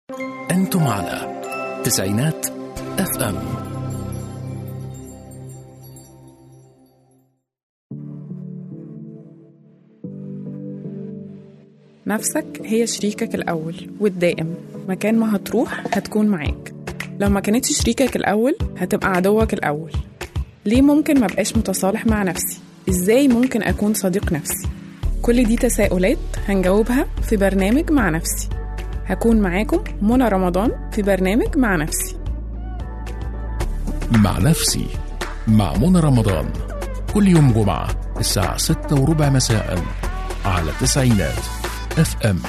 أنتم على تسعينات اف ام نفسك هي شريكك الأول والدائم مكان ما هتروح هتكون معاك لو ما كانتش شريكك الأول هتبقى عدوك الأول ليه ممكن ما بقاش متصالح مع نفسي؟ إزاي ممكن أكون صديق نفسي؟ كل دي تساؤلات هنجاوبها في برنامج مع نفسي هكون معاكم منى رمضان في برنامج مع نفسي مع نفسي مع منى رمضان كل يوم جمعة الساعة ستة وربع مساء على تسعينات اف ام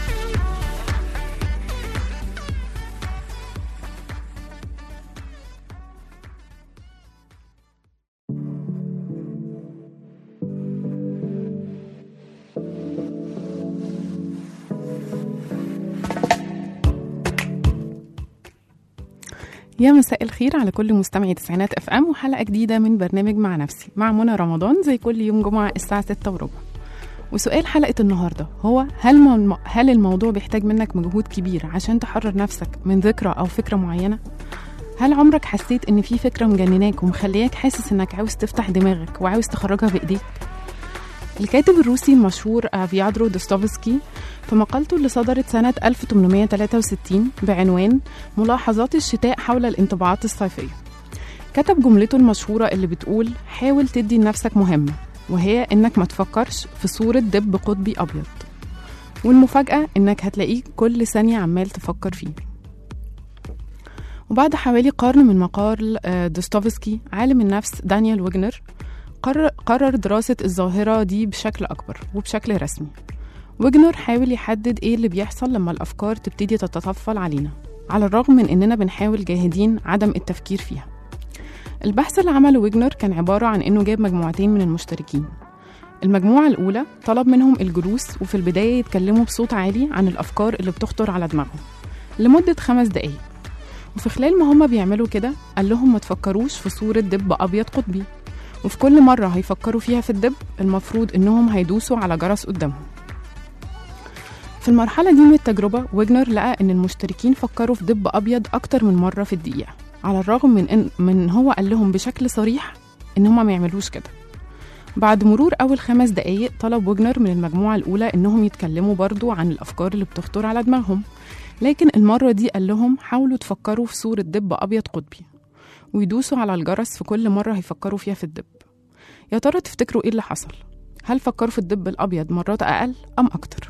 يا مساء الخير على كل مستمعي تسعينات اف ام وحلقه جديده من برنامج مع نفسي مع منى رمضان زي كل يوم جمعه الساعه 6 وربع وسؤال حلقه النهارده هو هل مو- هل الموضوع بيحتاج منك مجهود كبير عشان تحرر نفسك من ذكرى او فكره معينه هل عمرك حسيت ان في فكره مجنناك ومخلياك حاسس انك عاوز تفتح دماغك وعاوز تخرجها بايديك الكاتب الروسي المشهور افيادرو دوستوفسكي في مقالته اللي صدرت سنة 1863 بعنوان ملاحظات الشتاء حول الانطباعات الصيفية كتب جملته المشهورة اللي بتقول حاول تدي لنفسك مهمة وهي إنك ما تفكرش في صورة دب قطبي أبيض والمفاجأة إنك هتلاقيك كل ثانية عمال تفكر فيه وبعد حوالي قرن من مقال آه، دوستوفسكي عالم النفس دانيال ويجنر قرر, قرر دراسة الظاهرة دي بشكل أكبر وبشكل رسمي ويجنر حاول يحدد ايه اللي بيحصل لما الافكار تبتدي تتطفل علينا على الرغم من اننا بنحاول جاهدين عدم التفكير فيها البحث اللي عمله ويجنر كان عبارة عن انه جاب مجموعتين من المشتركين المجموعة الأولى طلب منهم الجلوس وفي البداية يتكلموا بصوت عالي عن الأفكار اللي بتخطر على دماغهم لمدة خمس دقايق وفي خلال ما هما بيعملوا كده قال لهم ما تفكروش في صورة دب أبيض قطبي وفي كل مرة هيفكروا فيها في الدب المفروض إنهم هيدوسوا على جرس قدامهم في المرحلة دي من التجربة ويجنر لقى إن المشتركين فكروا في دب أبيض أكتر من مرة في الدقيقة على الرغم من إن من هو قال لهم بشكل صريح إن هما ما يعملوش كده بعد مرور أول خمس دقايق طلب ويجنر من المجموعة الأولى إنهم يتكلموا برضو عن الأفكار اللي بتخطر على دماغهم لكن المرة دي قال لهم حاولوا تفكروا في صورة دب أبيض قطبي ويدوسوا على الجرس في كل مرة هيفكروا فيها في الدب يا ترى تفتكروا إيه اللي حصل؟ هل فكروا في الدب الأبيض مرات أقل أم أكتر؟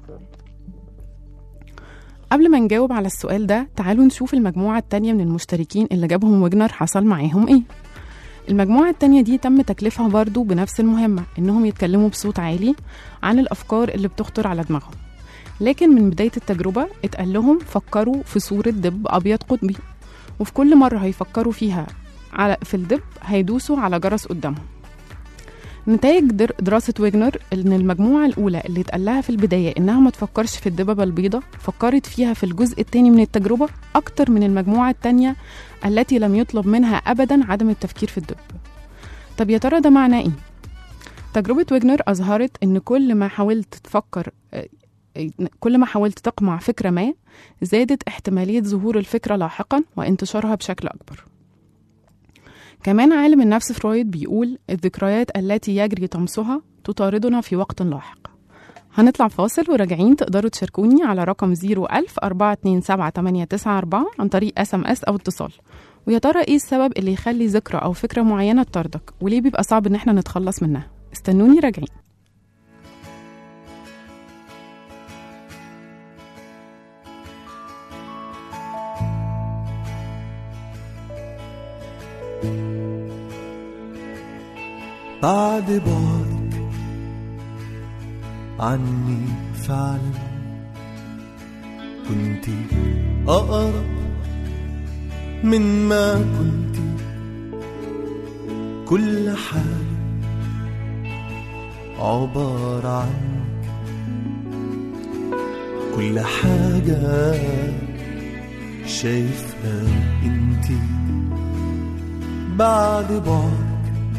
قبل ما نجاوب على السؤال ده تعالوا نشوف المجموعة التانية من المشتركين اللي جابهم ويجنر حصل معاهم ايه المجموعة التانية دي تم تكليفها برضو بنفس المهمة إنهم يتكلموا بصوت عالي عن الأفكار اللي بتخطر على دماغهم لكن من بداية التجربة اتقال لهم فكروا في صورة دب أبيض قطبي وفي كل مرة هيفكروا فيها على في الدب هيدوسوا على جرس قدامهم نتائج در- دراسة ويجنر إن المجموعة الأولى اللي اتقال لها في البداية إنها ما تفكرش في الدببة البيضاء فكرت فيها في الجزء الثاني من التجربة أكتر من المجموعة التانية التي لم يطلب منها أبدا عدم التفكير في الدب طب يا ترى ده معناه إيه؟ تجربة ويجنر أظهرت إن كل ما حاولت تفكر آه، آه، كل ما حاولت تقمع فكرة ما زادت احتمالية ظهور الفكرة لاحقا وانتشارها بشكل أكبر كمان عالم النفس فرويد بيقول الذكريات التي يجري طمسها تطاردنا في وقت لاحق هنطلع فاصل وراجعين تقدروا تشاركوني على رقم 01000 427 عن طريق اس ام اس او اتصال ويا ترى ايه السبب اللي يخلي ذكرى او فكره معينه تطاردك وليه بيبقى صعب ان احنا نتخلص منها استنوني راجعين بعد بعدك عني فعلا كنت أقرب من ما كنت كل حال عبارة عنك كل حاجة شايفها انتي بعد بعدك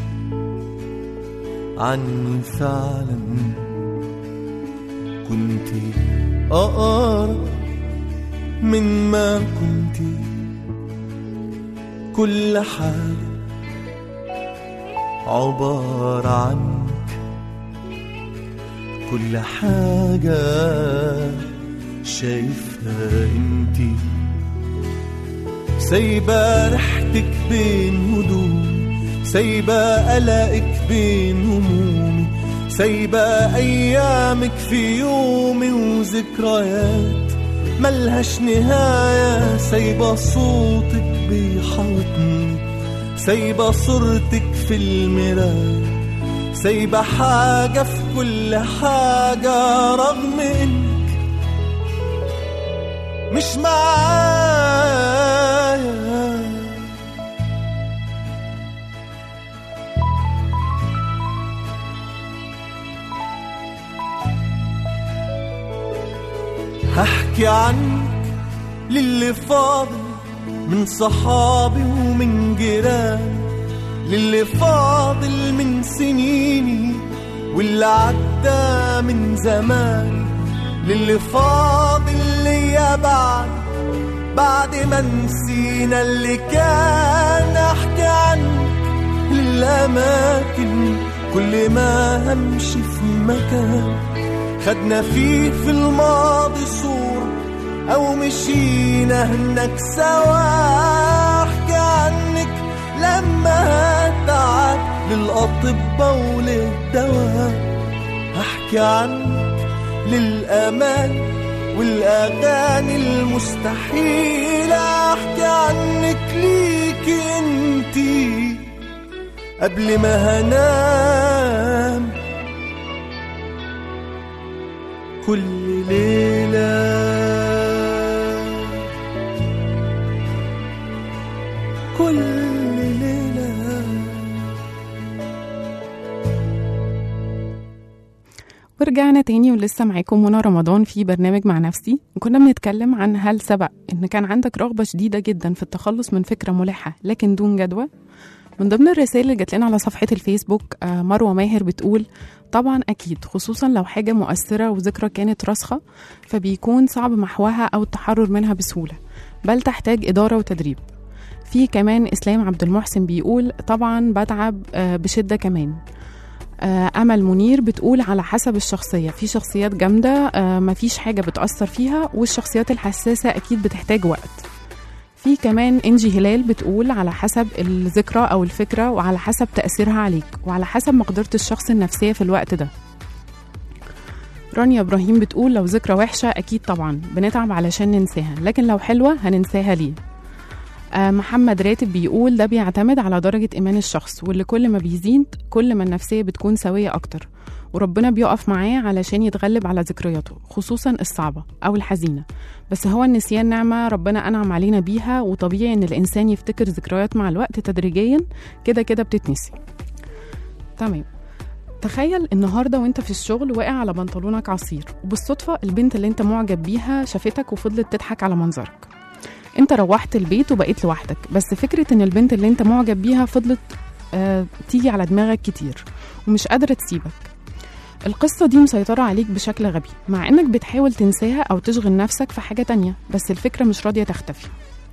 عني فعلا كنت أقرب من ما كنت كل حاجة عبارة عنك كل حاجة شايفها انتي سايبة ريحتك بين هدومي سايبة قلقك بين همومي سايبة أيامك في يومي وذكريات ملهاش نهاية سايبة صوتك بيحاوطني سايبة صورتك في المراية سايبة حاجة في كل حاجة رغم انك مش معايا هحكي عنك للي فاضل من صحابي ومن جيراني للي فاضل من سنيني واللي عدى من زمان للي فاضل ليا بعد بعد ما نسينا اللي كان احكي عنك للاماكن كل ما همشي في مكان خدنا فيه في الماضي صورة أو مشينا هناك سوا أحكي عنك لما تعب للأطباء وللدواء أحكي عنك للأمان والأغاني المستحيلة أحكي عنك ليك انتي قبل ما هنام كل ليلة كل ليلة ورجعنا تاني ولسه معاكم منى رمضان في برنامج مع نفسي وكنا بنتكلم عن هل سبق ان كان عندك رغبة شديدة جدا في التخلص من فكرة ملحة لكن دون جدوى من ضمن الرسائل اللي جات لنا على صفحة الفيسبوك آه، مروة ماهر بتقول طبعا أكيد خصوصا لو حاجة مؤثرة وذكرى كانت راسخة فبيكون صعب محوها أو التحرر منها بسهولة بل تحتاج إدارة وتدريب في كمان إسلام عبد المحسن بيقول طبعا بتعب آه، بشدة كمان آه، أمل منير بتقول على حسب الشخصية في شخصيات جامدة آه، مفيش حاجة بتأثر فيها والشخصيات الحساسة أكيد بتحتاج وقت في كمان إنجي هلال بتقول على حسب الذكرى أو الفكرة وعلى حسب تأثيرها عليك وعلى حسب مقدرة الشخص النفسية في الوقت ده رانيا إبراهيم بتقول لو ذكرى وحشة أكيد طبعا بنتعب علشان ننساها لكن لو حلوة هننساها ليه آه، محمد راتب بيقول ده بيعتمد على درجة إيمان الشخص واللي كل ما بيزيد كل ما النفسية بتكون سوية أكتر وربنا بيقف معاه علشان يتغلب على ذكرياته خصوصا الصعبة أو الحزينة بس هو النسيان نعمة ربنا أنعم علينا بيها وطبيعي إن الإنسان يفتكر ذكريات مع الوقت تدريجيا كده كده بتتنسي تمام تخيل النهاردة وانت في الشغل واقع على بنطلونك عصير وبالصدفة البنت اللي انت معجب بيها شافتك وفضلت تضحك على منظرك انت روحت البيت وبقيت لوحدك بس فكرة ان البنت اللي انت معجب بيها فضلت آه تيجي على دماغك كتير ومش قادرة تسيبك القصة دي مسيطرة عليك بشكل غبي مع انك بتحاول تنساها او تشغل نفسك في حاجة تانية بس الفكرة مش راضية تختفي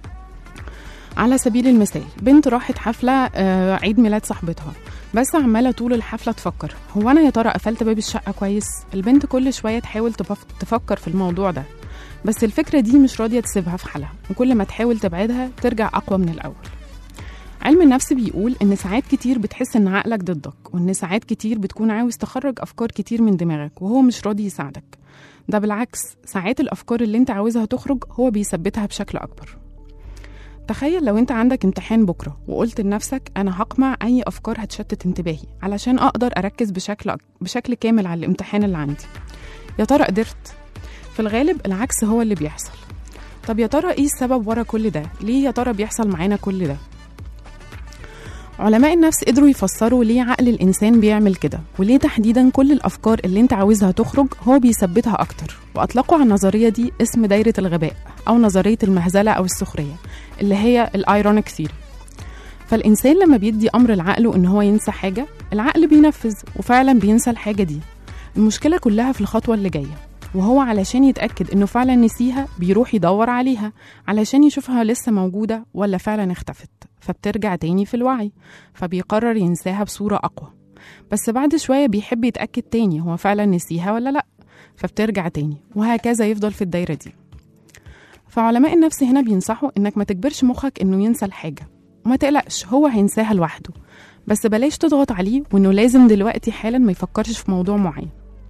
على سبيل المثال بنت راحت حفلة آه، عيد ميلاد صاحبتها بس عمالة طول الحفلة تفكر هو أنا يا ترى قفلت باب الشقة كويس البنت كل شوية تحاول تفف- تفكر في الموضوع ده بس الفكرة دي مش راضية تسيبها في حالها وكل ما تحاول تبعدها ترجع أقوى من الأول علم النفس بيقول إن ساعات كتير بتحس إن عقلك ضدك وإن ساعات كتير بتكون عاوز تخرج أفكار كتير من دماغك وهو مش راضي يساعدك ده بالعكس ساعات الأفكار اللي أنت عاوزها تخرج هو بيثبتها بشكل أكبر تخيل لو انت عندك امتحان بكره وقلت لنفسك انا هقمع اي افكار هتشتت انتباهي علشان اقدر اركز بشكل بشكل كامل على الامتحان اللي عندي يا ترى قدرت في الغالب العكس هو اللي بيحصل طب يا ترى ايه السبب ورا كل ده ليه يا ترى بيحصل معانا كل ده علماء النفس قدروا يفسروا ليه عقل الإنسان بيعمل كده وليه تحديدا كل الأفكار اللي انت عاوزها تخرج هو بيثبتها أكتر وأطلقوا على النظرية دي اسم دايرة الغباء أو نظرية المهزلة أو السخرية اللي هي الايرونيك ثيري فالإنسان لما بيدي أمر لعقله إن هو ينسى حاجة العقل بينفذ وفعلا بينسى الحاجة دي المشكلة كلها في الخطوة اللي جاية وهو علشان يتأكد إنه فعلا نسيها بيروح يدور عليها علشان يشوفها لسه موجودة ولا فعلا اختفت فبترجع تاني في الوعي فبيقرر ينساها بصورة أقوى بس بعد شوية بيحب يتأكد تاني هو فعلا نسيها ولا لأ فبترجع تاني وهكذا يفضل في الدايرة دي فعلماء النفس هنا بينصحوا إنك ما تجبرش مخك إنه ينسى الحاجة وما تقلقش هو هينساها لوحده بس بلاش تضغط عليه وإنه لازم دلوقتي حالا ما يفكرش في موضوع معين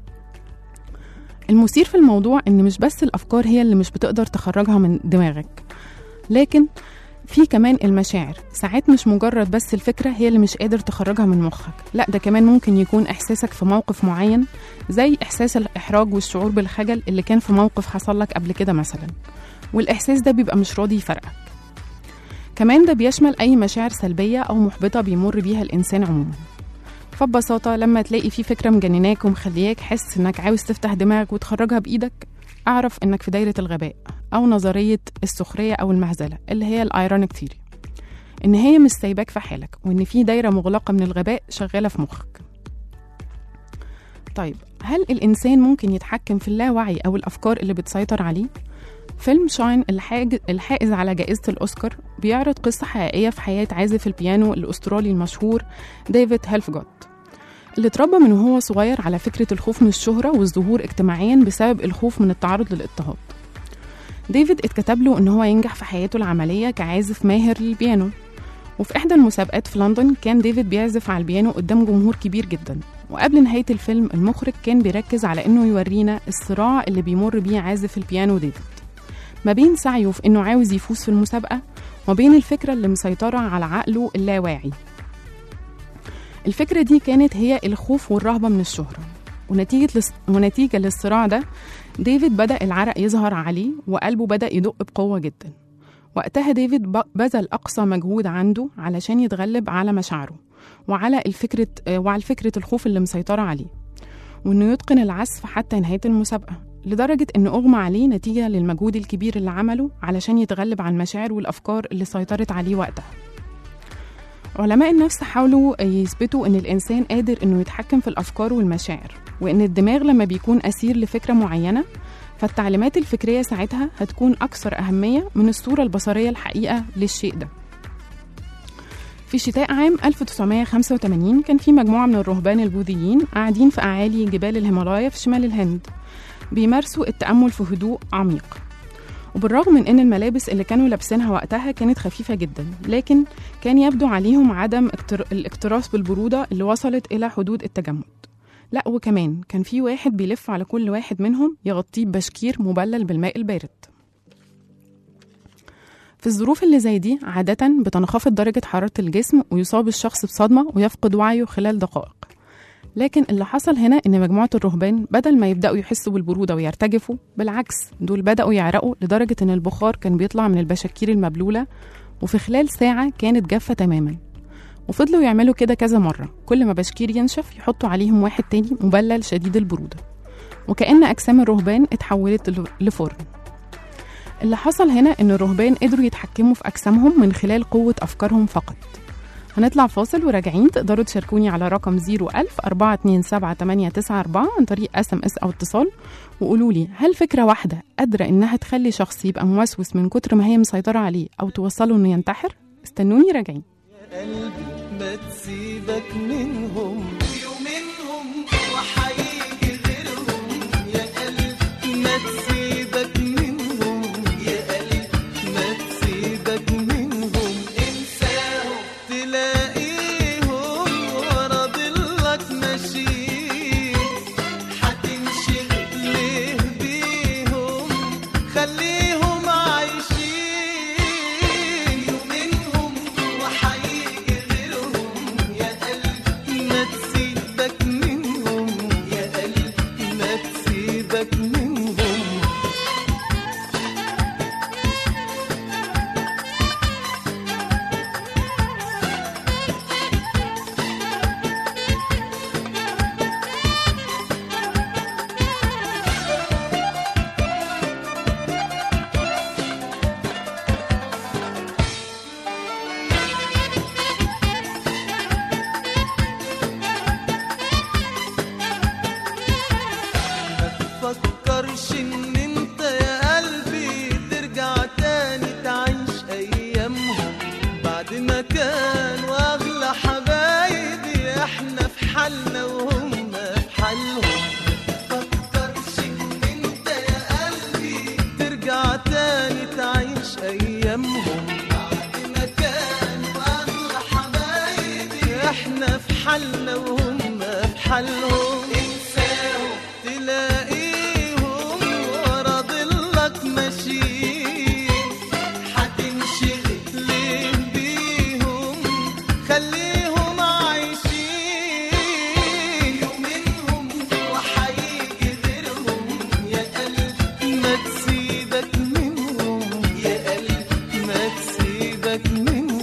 المثير في الموضوع إن مش بس الأفكار هي اللي مش بتقدر تخرجها من دماغك لكن في كمان المشاعر ساعات مش مجرد بس الفكرة هي اللي مش قادر تخرجها من مخك لا ده كمان ممكن يكون إحساسك في موقف معين زي إحساس الإحراج والشعور بالخجل اللي كان في موقف حصل لك قبل كده مثلا والإحساس ده بيبقى مش راضي يفرقك كمان ده بيشمل أي مشاعر سلبية أو محبطة بيمر بيها الإنسان عموما فببساطة لما تلاقي في فكرة مجنناك ومخلياك حاسس إنك عاوز تفتح دماغك وتخرجها بإيدك اعرف إنك في دايرة الغباء أو نظرية السخرية أو المهزلة اللي هي الأيرونيك ثيري إن هي مش سايباك في حالك وإن في دايرة مغلقة من الغباء شغالة في مخك طيب هل الإنسان ممكن يتحكم في اللاوعي أو الأفكار اللي بتسيطر عليه؟ فيلم شاين الحاج... الحائز على جائزة الأوسكار بيعرض قصة حقيقية في حياة عازف البيانو الأسترالي المشهور ديفيد هيلفجوت اللي اتربى من وهو صغير على فكرة الخوف من الشهرة والظهور اجتماعيا بسبب الخوف من التعرض للاضطهاد ديفيد اتكتب له ان هو ينجح في حياته العملية كعازف ماهر للبيانو وفي إحدى المسابقات في لندن كان ديفيد بيعزف على البيانو قدام جمهور كبير جدا وقبل نهاية الفيلم المخرج كان بيركز على إنه يورينا الصراع اللي بيمر بيه عازف البيانو ديفيد ما بين سعيه في إنه عاوز يفوز في المسابقة وما بين الفكرة اللي مسيطرة على عقله اللاواعي الفكرة دي كانت هي الخوف والرهبة من الشهرة ونتيجة لس... ونتيجة للصراع ده ديفيد بدأ العرق يظهر عليه وقلبه بدأ يدق بقوة جدا وقتها ديفيد ب- بذل أقصى مجهود عنده علشان يتغلب على مشاعره وعلى الفكرة وعلى فكرة الخوف اللي مسيطرة عليه وإنه يتقن العزف حتى نهاية المسابقة لدرجة إنه أغمى عليه نتيجة للمجهود الكبير اللي عمله علشان يتغلب على المشاعر والأفكار اللي سيطرت عليه وقتها علماء النفس حاولوا يثبتوا إن الإنسان قادر إنه يتحكم في الأفكار والمشاعر وإن الدماغ لما بيكون أسير لفكرة معينة فالتعليمات الفكرية ساعتها هتكون أكثر أهمية من الصورة البصرية الحقيقة للشيء ده في شتاء عام 1985 كان في مجموعة من الرهبان البوذيين قاعدين في أعالي جبال الهيمالايا في شمال الهند بيمارسوا التأمل في هدوء عميق وبالرغم من ان الملابس اللي كانوا لابسينها وقتها كانت خفيفه جدا لكن كان يبدو عليهم عدم اكتر... الاكتراث بالبروده اللي وصلت الى حدود التجمد لا وكمان كان في واحد بيلف على كل واحد منهم يغطيه ببشكير مبلل بالماء البارد في الظروف اللي زي دي عادة بتنخفض درجة حرارة الجسم ويصاب الشخص بصدمة ويفقد وعيه خلال دقائق لكن اللي حصل هنا إن مجموعة الرهبان بدل ما يبدأوا يحسوا بالبرودة ويرتجفوا بالعكس دول بدأوا يعرقوا لدرجة إن البخار كان بيطلع من البشاكير المبلولة وفي خلال ساعة كانت جافة تماما وفضلوا يعملوا كده كذا مرة كل ما بشكير ينشف يحطوا عليهم واحد تاني مبلل شديد البرودة وكأن أجسام الرهبان اتحولت ل- لفرن اللي حصل هنا إن الرهبان قدروا يتحكموا في أجسامهم من خلال قوة أفكارهم فقط هنطلع فاصل وراجعين تقدروا تشاركوني على رقم 01000 427 عن طريق اس ام اس او اتصال وقولوا لي هل فكرة واحدة قادرة إنها تخلي شخص يبقى موسوس من كتر ما هي مسيطرة عليه أو توصله إنه ينتحر؟ استنوني راجعين قلبي ما تسيبك منهم يومينهم وحيجي غيرهم يا قلبي ما تسيبك منهم يا قلبي ما تسيبك منهم انساهم تلاقيهم ورا ضلك ماشيين هتنشغل ليه بيهم خليهم عايشين يومينهم وحيجي غيرهم يا قلبي ما تسيبك ماشيين هتنشغل ليه بيهم خليهم عايشين يومينهم وحيجي غيرهم يا قلبي ما تسيبك منهم يا قلبي ما تسيبك منهم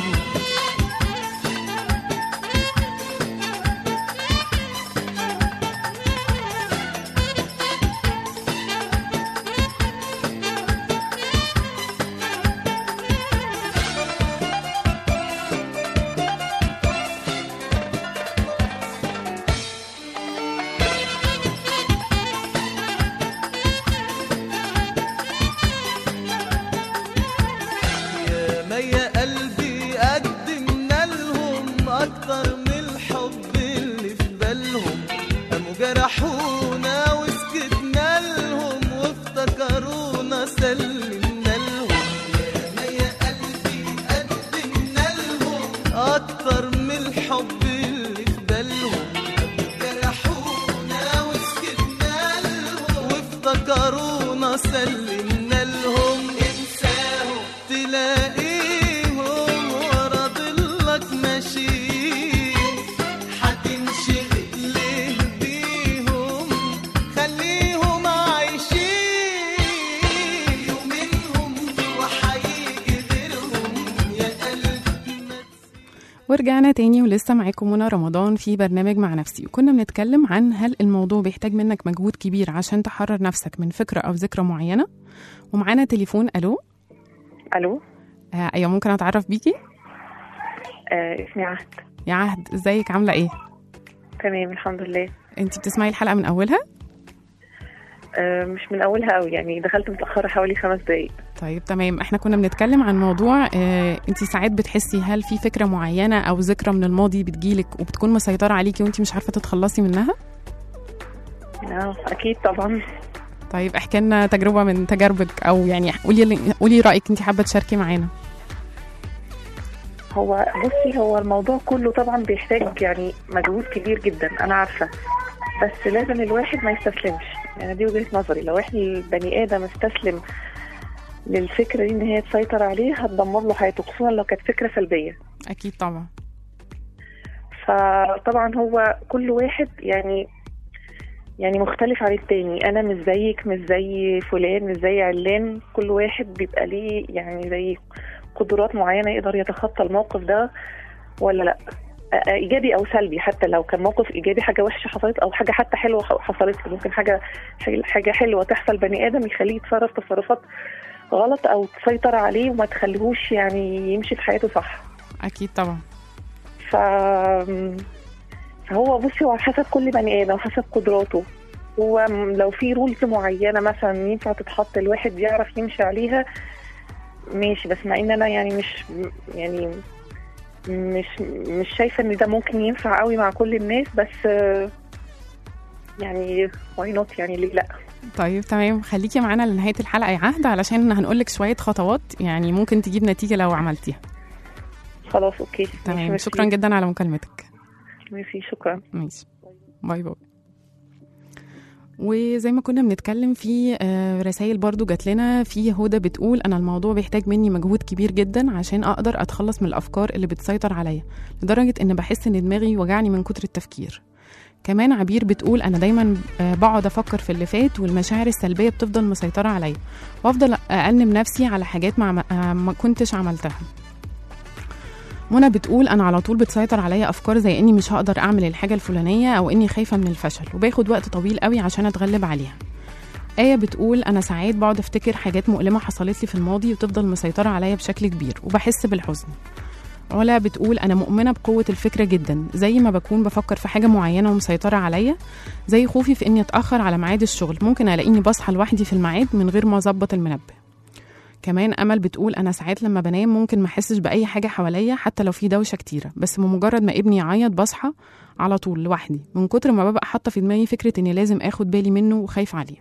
يا ما يا قلبي قدمنا لهم اكتر من الحب اللي في بالهم قاموا جرحونا وسكتنا لهم وافتكرونا سلمنا لهم يا ما يا قلبي قدمنا لهم اكتر من الحب اللي في بالهم قاموا جرحونا وسكتنا لهم وافتكرونا سلمنا لهم انساهم تلاقيهم ورا ضلك ماشيين هتنشغل ليه بيهم خليهم عايشين يومينهم وحيجي غيرهم يا قلبي ما ورجعنا تاني ولسه معاكم منى رمضان في برنامج مع نفسي وكنا بنتكلم عن هل الموضوع بيحتاج منك مجهود كبير عشان تحرر نفسك من فكرة أو ذكرى معينة ومعانا تليفون ألو الو آه أيوة ممكن أتعرف بيكي آه اسمي عهد يا عهد ازيك عاملة ايه تمام الحمد لله انتي بتسمعي الحلقة من أولها آه مش من اولها قوي يعني دخلت متاخره حوالي خمس دقايق طيب تمام احنا كنا بنتكلم عن موضوع اه انتي ساعات بتحسي هل في فكرة معينة أو ذكرى من الماضي بتجيلك وبتكون مسيطرة عليكي وانتي مش عارفة تتخلصي منها اه اكيد طبعا طيب احكي لنا تجربة من تجاربك أو يعني قولي قولي رأيك انتي حابة تشاركي معانا هو بصي هو الموضوع كله طبعا بيحتاج يعني مجهود كبير جدا انا عارفه بس لازم الواحد ما يستسلمش يعني دي وجهه نظري لو احنا البني ادم استسلم للفكره دي ان هي تسيطر عليه هتدمر له حياته خصوصا لو كانت فكره سلبيه أكيد طبعا فطبعا هو كل واحد يعني يعني مختلف عن التاني انا مش زيك مش زي فلان مش زي علان كل واحد بيبقى ليه يعني زي قدرات معينه يقدر يتخطى الموقف ده ولا لا آه، ايجابي او سلبي حتى لو كان موقف ايجابي حاجه وحشه حصلت او حاجه حتى حلوه حصلت له ممكن حاجه حاجه حلوه تحصل بني ادم يخليه يتصرف تصرفات غلط او تسيطر عليه وما تخليهوش يعني يمشي في حياته صح أكيد طبعا ف فهو بصي هو على حسب كل بني ادم حسب قدراته هو م- لو في رولز معينه مثلا ينفع تتحط الواحد يعرف يمشي عليها ماشي بس مع ان انا يعني مش يعني مش مش شايفه ان ده ممكن ينفع قوي مع كل الناس بس آه، يعني واي نوت يعني ليه لا طيب تمام خليكي معانا لنهاية الحلقة يا عهد علشان هنقولك شوية خطوات يعني ممكن تجيب نتيجة لو عملتيها خلاص اوكي تمام ماشي، شكرا جدا على مكالمتك ماشي شكرا ماشي باي باي وزي ما كنا بنتكلم في رسائل برضو جات لنا في هدى بتقول انا الموضوع بيحتاج مني مجهود كبير جدا عشان اقدر اتخلص من الافكار اللي بتسيطر عليا لدرجه ان بحس ان دماغي وجعني من كتر التفكير كمان عبير بتقول انا دايما آه، بقعد افكر في اللي فات والمشاعر السلبيه بتفضل مسيطره عليا وافضل انم نفسي على حاجات ما, آه، ما كنتش عملتها منى بتقول انا على طول بتسيطر عليا افكار زي اني مش هقدر اعمل الحاجه الفلانيه او اني خايفه من الفشل وباخد وقت طويل قوي عشان اتغلب عليها آية بتقول أنا ساعات بقعد أفتكر حاجات مؤلمة حصلت لي في الماضي وتفضل مسيطرة عليا بشكل كبير وبحس بالحزن علا بتقول أنا مؤمنة بقوة الفكرة جدا زي ما بكون بفكر في حاجة معينة ومسيطرة عليا زي خوفي في إني أتأخر على ميعاد الشغل ممكن ألاقيني بصحى لوحدي في الميعاد من غير ما أظبط المنبه كمان امل بتقول انا ساعات لما بنام ممكن ما احسش باي حاجه حواليا حتى لو في دوشه كتيره بس بمجرد ما ابني يعيط بصحى على طول لوحدي من كتر ما ببقى حاطه في دماغي فكره اني لازم اخد بالي منه وخايف عليه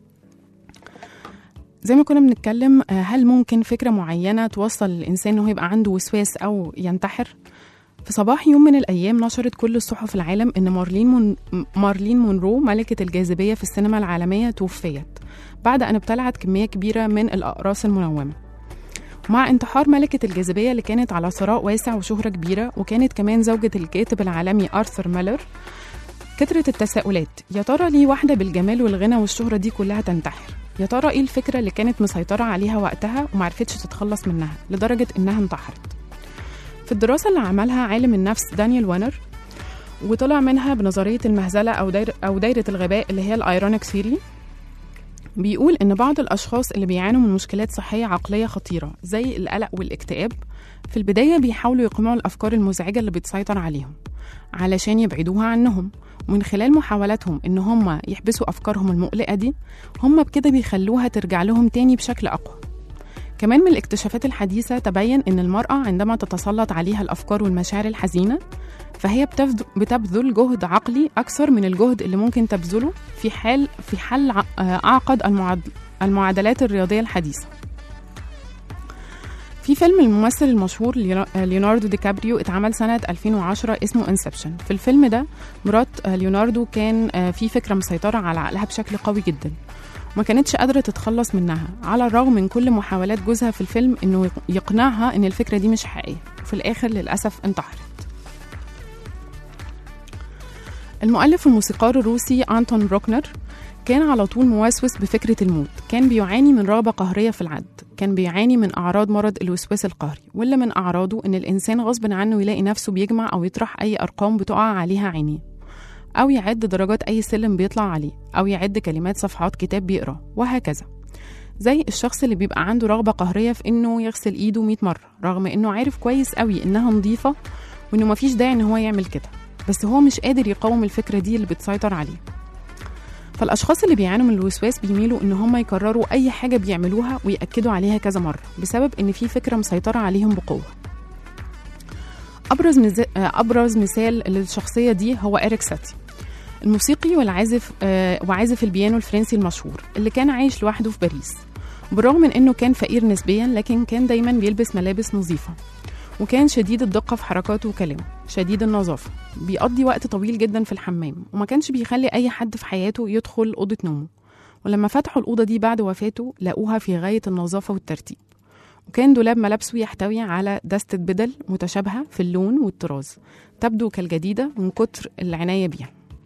زي ما كنا بنتكلم آه، هل ممكن فكره معينه توصل الانسان انه يبقى عنده وسواس او ينتحر في صباح يوم من الأيام نشرت كل الصحف العالم إن مارلين, مون... مارلين مونرو ملكة الجاذبية في السينما العالمية توفيت بعد أن ابتلعت كمية كبيرة من الأقراص المنومة مع انتحار ملكة الجاذبية اللي كانت على ثراء واسع وشهرة كبيرة وكانت كمان زوجة الكاتب العالمي آرثر ميلر كترت التساؤلات يا ترى ليه واحدة بالجمال والغنى والشهرة دي كلها تنتحر يا ترى ايه الفكرة اللي كانت مسيطرة عليها وقتها ومعرفتش تتخلص منها لدرجة انها انتحرت في الدراسة اللي عملها عالم النفس دانيال وانر وطلع منها بنظرية المهزلة أو دايرة, أو دايرة الغباء اللي هي الأيرونيك ثيري بيقول إن بعض الأشخاص اللي بيعانوا من مشكلات صحية عقلية خطيرة زي القلق والاكتئاب في البداية بيحاولوا يقمعوا الأفكار المزعجة اللي بتسيطر عليهم علشان يبعدوها عنهم ومن خلال محاولاتهم إن هم يحبسوا أفكارهم المقلقة دي هم بكده بيخلوها ترجع لهم تاني بشكل أقوى كمان من الاكتشافات الحديثة تبين إن المرأة عندما تتسلط عليها الأفكار والمشاعر الحزينة فهي بتبذ- بتبذل جهد عقلي أكثر من الجهد اللي ممكن تبذله في حال في حل ع- آه، أعقد المعاد- المعادلات الرياضية الحديثة في فيلم الممثل المشهور لينا- آه، ليوناردو دي كابريو اتعمل سنة 2010 اسمه انسبشن في الفيلم ده مرات آه، ليوناردو كان آه، في فكرة مسيطرة على عقلها بشكل قوي جدا وما كانتش قادرة تتخلص منها على الرغم من كل محاولات جوزها في الفيلم انه يق- يقنعها ان الفكرة دي مش حقيقية وفي الاخر للأسف انتحرت المؤلف والموسيقار الروسي أنتون بروكنر كان على طول موسوس بفكرة الموت كان بيعاني من رغبة قهرية في العد كان بيعاني من أعراض مرض الوسواس القهري واللي من أعراضه إن الإنسان غصب عنه يلاقي نفسه بيجمع أو يطرح أي أرقام بتقع عليها عينيه أو يعد درجات أي سلم بيطلع عليه أو يعد كلمات صفحات كتاب بيقراه وهكذا زي الشخص اللي بيبقى عنده رغبة قهرية في إنه يغسل إيده 100 مرة رغم إنه عارف كويس قوي إنها نظيفة وإنه مفيش داعي إن هو يعمل كده بس هو مش قادر يقاوم الفكرة دي اللي بتسيطر عليه فالأشخاص اللي بيعانوا من الوسواس بيميلوا إن هم يكرروا أي حاجة بيعملوها ويأكدوا عليها كذا مرة بسبب إن في فكرة مسيطرة عليهم بقوة أبرز, مز... أبرز مثال للشخصية دي هو إريك ساتي الموسيقي والعازف آه، وعازف البيانو الفرنسي المشهور اللي كان عايش لوحده في باريس بالرغم من إنه كان فقير نسبيا لكن كان دايما بيلبس ملابس نظيفة وكان شديد الدقة في حركاته وكلامه شديد النظافة بيقضي وقت طويل جدا في الحمام وما كانش بيخلي أي حد في حياته يدخل أوضة نومه ولما فتحوا الأوضة دي بعد وفاته لقوها في غاية النظافة والترتيب وكان دولاب ملابسه يحتوي على دستة بدل متشابهة في اللون والطراز تبدو كالجديدة من كتر العناية بيها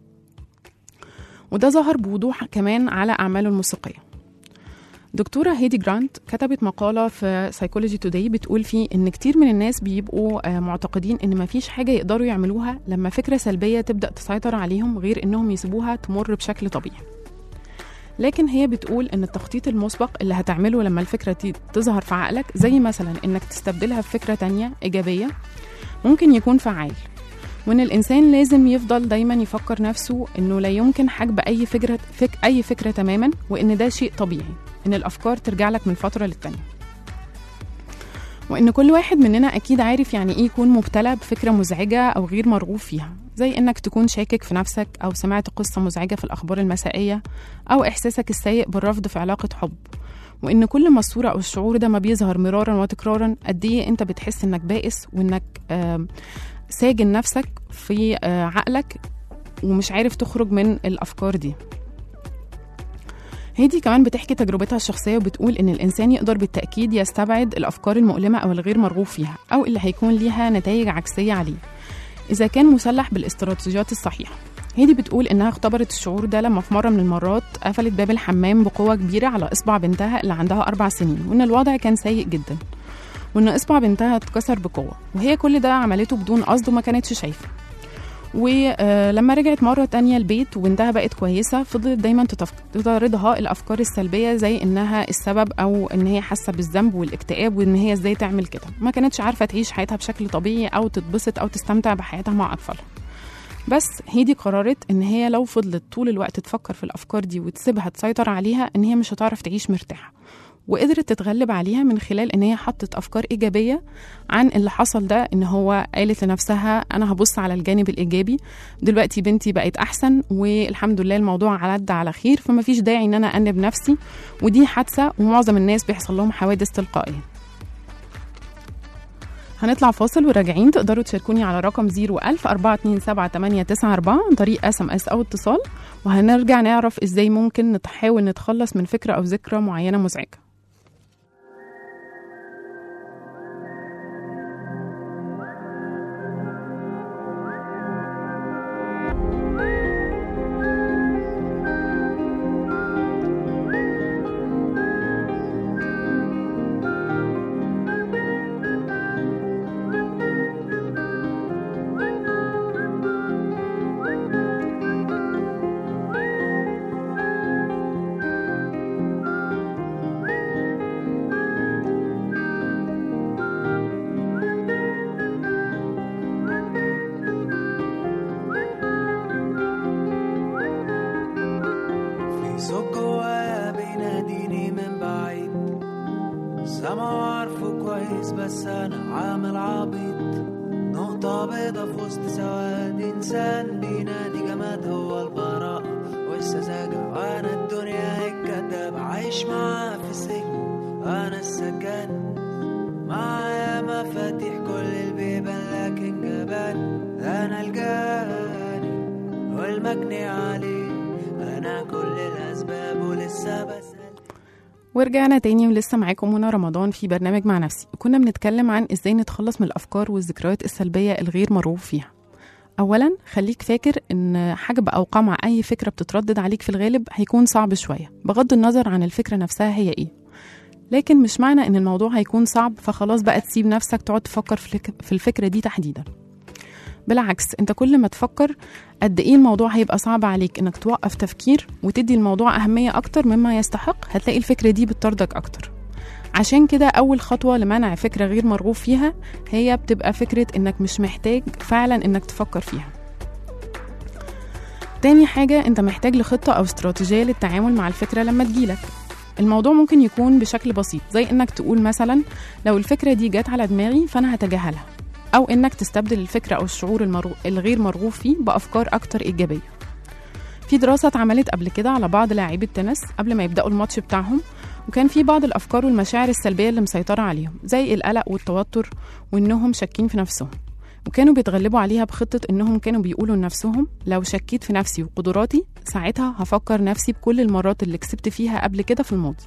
وده ظهر بوضوح كمان على أعماله الموسيقية دكتورة هيدي جرانت كتبت مقالة في سايكولوجي توداي بتقول فيه إن كتير من الناس بيبقوا آه، معتقدين إن مفيش حاجة يقدروا يعملوها لما فكرة سلبية تبدأ تسيطر عليهم غير إنهم يسيبوها تمر بشكل طبيعي لكن هي بتقول إن التخطيط المسبق اللي هتعمله لما الفكرة دي تظهر في عقلك زي مثلا إنك تستبدلها بفكرة تانية إيجابية ممكن يكون فعال وإن الإنسان لازم يفضل دايما يفكر نفسه إنه لا يمكن حجب أي فكرة فك أي فكرة تماما وإن ده شيء طبيعي إن الأفكار ترجع لك من فترة للتانية وإن كل واحد مننا أكيد عارف يعني إيه يكون مبتلى بفكرة مزعجة أو غير مرغوب فيها زي إنك تكون شاكك في نفسك أو سمعت قصة مزعجة في الأخبار المسائية أو إحساسك السيء بالرفض في علاقة حب وإن كل ما الصورة أو الشعور ده ما بيظهر مرارا وتكرارا قد إيه أنت بتحس إنك بائس وإنك آم، ساجن نفسك في آه، عقلك ومش عارف تخرج من الأفكار دي هيدي كمان بتحكي تجربتها الشخصية وبتقول إن الإنسان يقدر بالتأكيد يستبعد الأفكار المؤلمة أو الغير مرغوب فيها أو اللي هيكون ليها نتائج عكسية عليه إذا كان مسلح بالاستراتيجيات الصحيحة هيدي بتقول إنها اختبرت الشعور ده لما في مرة من المرات قفلت باب الحمام بقوة كبيرة على إصبع بنتها اللي عندها أربع سنين وإن الوضع كان سيء جدا وإن إصبع بنتها اتكسر بقوة وهي كل ده عملته بدون قصد وما كانتش شايفة ولما رجعت مرة تانية البيت وبنتها بقت كويسة فضلت دايما تتف- تطاردها الأفكار السلبية زي إنها السبب أو إن هي حاسة بالذنب والاكتئاب وإن هي إزاي تعمل كده ما كانتش عارفة تعيش حياتها بشكل طبيعي أو تتبسط أو تستمتع بحياتها مع أطفالها بس هيدي قررت إن هي لو فضلت طول الوقت تفكر في الأفكار دي وتسيبها تسيطر عليها إن هي مش هتعرف تعيش مرتاحة وقدرت تتغلب عليها من خلال ان هي حطت افكار ايجابيه عن اللي حصل ده ان هو قالت لنفسها انا هبص على الجانب الايجابي دلوقتي بنتي بقت احسن والحمد لله الموضوع عدى على خير فما فيش داعي ان انا انب نفسي ودي حادثه ومعظم الناس بيحصل لهم حوادث تلقائيه هنطلع فاصل وراجعين تقدروا تشاركوني على رقم 01000 427 عن طريق اس ام اس او اتصال وهنرجع نعرف ازاي ممكن نحاول نتخلص من فكرة او ذكرى معينة مزعجة في صوت جوايا بيناديني من بعيد سامعه عارفه كويس بس انا عامل عبيط نقطة بيضة في وسط سواد إنسان بينادي جماد هو البراءة والسذاجة وأنا الدنيا الكداب عايش معاه في السجن أنا السجان معايا مفاتيح كل البيبان لكن جبان أنا الجاني والمجني عليه أنا كل الأسباب ولسه بسأل ورجعنا تاني ولسه معاكم منى رمضان في برنامج مع نفسي وكنا بنتكلم عن ازاي نتخلص من الافكار والذكريات السلبيه الغير مرغوب فيها اولا خليك فاكر ان حجب او قمع اي فكره بتتردد عليك في الغالب هيكون صعب شويه بغض النظر عن الفكره نفسها هي ايه لكن مش معنى ان الموضوع هيكون صعب فخلاص بقى تسيب نفسك تقعد تفكر في الك- في الفكره دي تحديدا بالعكس انت كل ما تفكر قد ايه الموضوع هيبقى صعب عليك انك توقف تفكير وتدي الموضوع اهميه اكتر مما يستحق هتلاقي الفكره دي بتطاردك اكتر عشان كده اول خطوه لمنع فكره غير مرغوب فيها هي بتبقى فكره انك مش محتاج فعلا انك تفكر فيها تاني حاجة انت محتاج لخطة او استراتيجية للتعامل مع الفكرة لما تجيلك الموضوع ممكن يكون بشكل بسيط زي انك تقول مثلا لو الفكرة دي جت على دماغي فانا هتجاهلها او انك تستبدل الفكرة او الشعور المرغو... الغير مرغوب فيه بافكار اكتر ايجابية في دراسة اتعملت قبل كده على بعض لاعبي التنس قبل ما يبدأوا الماتش بتاعهم وكان في بعض الأفكار والمشاعر السلبية اللي مسيطرة عليهم زي القلق والتوتر وإنهم شاكين في نفسهم وكانوا بيتغلبوا عليها بخطة إنهم كانوا بيقولوا لنفسهم لو شكيت في نفسي وقدراتي ساعتها هفكر نفسي بكل المرات اللي كسبت فيها قبل كده في الماضي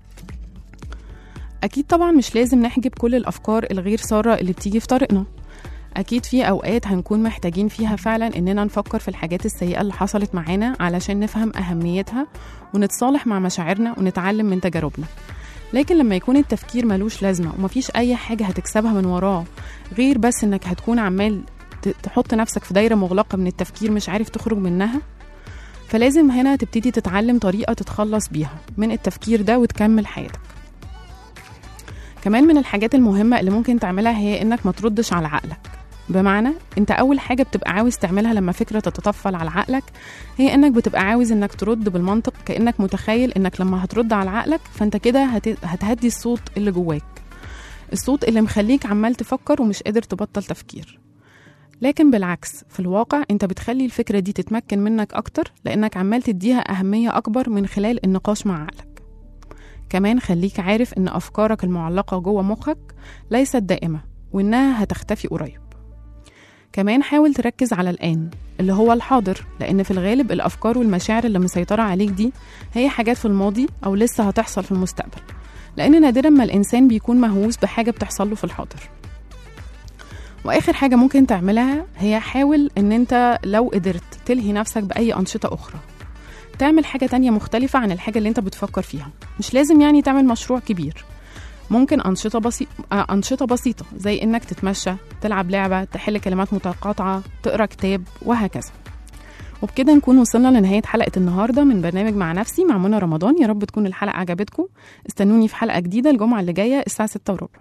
أكيد طبعا مش لازم نحجب كل الأفكار الغير سارة اللي بتيجي في طريقنا أكيد في أوقات هنكون محتاجين فيها فعلا إننا نفكر في الحاجات السيئة اللي حصلت معانا علشان نفهم أهميتها ونتصالح مع مشاعرنا ونتعلم من تجاربنا لكن لما يكون التفكير ملوش لازمة ومفيش أي حاجة هتكسبها من وراه غير بس إنك هتكون عمال ت- تحط نفسك في دايرة مغلقة من التفكير مش عارف تخرج منها فلازم هنا تبتدي تتعلم طريقة تتخلص بيها من التفكير ده وتكمل حياتك كمان من الحاجات المهمة اللي ممكن تعملها هي إنك ما تردش على عقلك بمعنى انت اول حاجه بتبقى عاوز تعملها لما فكره تتطفل على عقلك هي انك بتبقى عاوز انك ترد بالمنطق كانك متخيل انك لما هترد على عقلك فانت كده هت- هتهدي الصوت اللي جواك الصوت اللي مخليك عمال تفكر ومش قادر تبطل تفكير لكن بالعكس في الواقع انت بتخلي الفكره دي تتمكن منك اكتر لانك عمال تديها اهميه اكبر من خلال النقاش مع عقلك كمان خليك عارف ان افكارك المعلقه جوه مخك ليست دائمه وانها هتختفي قريب كمان حاول تركز على الآن اللي هو الحاضر لأن في الغالب الأفكار والمشاعر اللي مسيطرة عليك دي هي حاجات في الماضي أو لسه هتحصل في المستقبل لأن نادرا ما الإنسان بيكون مهووس بحاجة بتحصل له في الحاضر وآخر حاجة ممكن تعملها هي حاول إن أنت لو قدرت تلهي نفسك بأي أنشطة أخرى تعمل حاجة تانية مختلفة عن الحاجة اللي أنت بتفكر فيها مش لازم يعني تعمل مشروع كبير ممكن أنشطة بسيطة أنشطة بسيطة زي إنك تتمشى تلعب لعبة تحل كلمات متقاطعة تقرأ كتاب وهكذا وبكده نكون وصلنا لنهاية حلقة النهاردة من برنامج مع نفسي مع منى رمضان يا رب تكون الحلقة عجبتكم استنوني في حلقة جديدة الجمعة اللي جاية الساعة 6 وربع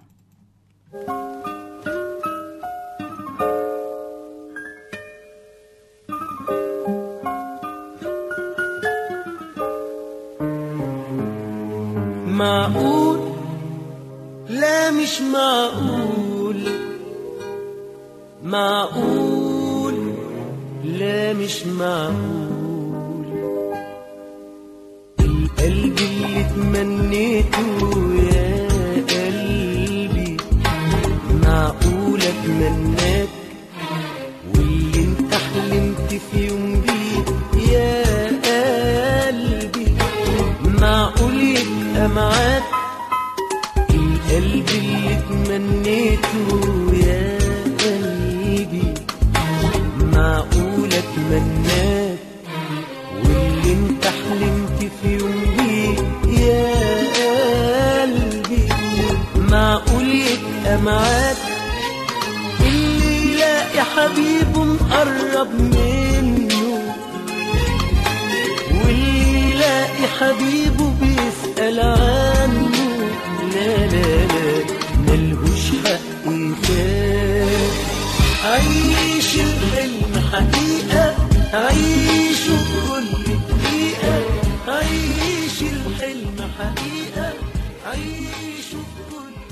معقول لا مش معقول معقول لا مش معقول القلب اللي تمنيته يا قلبي معقول اتمناك واللي انت حلمت في يوم بيه يا قلبي معقول يبقى معاك القلب اللي تمنيته يا قلبي معقول اتمناك واللي انت حلمت في يوم بيه يا قلبي معقول يبقى معاك اللي يلاقي حبيبه مقرب منه واللي يلاقي حبيبه بيسأل عنه لا لا لا ملهوش حق يخاف عيش الحلم حقيقة عيشه كل دقيقة عيش الحلم حقيقة عيشه كل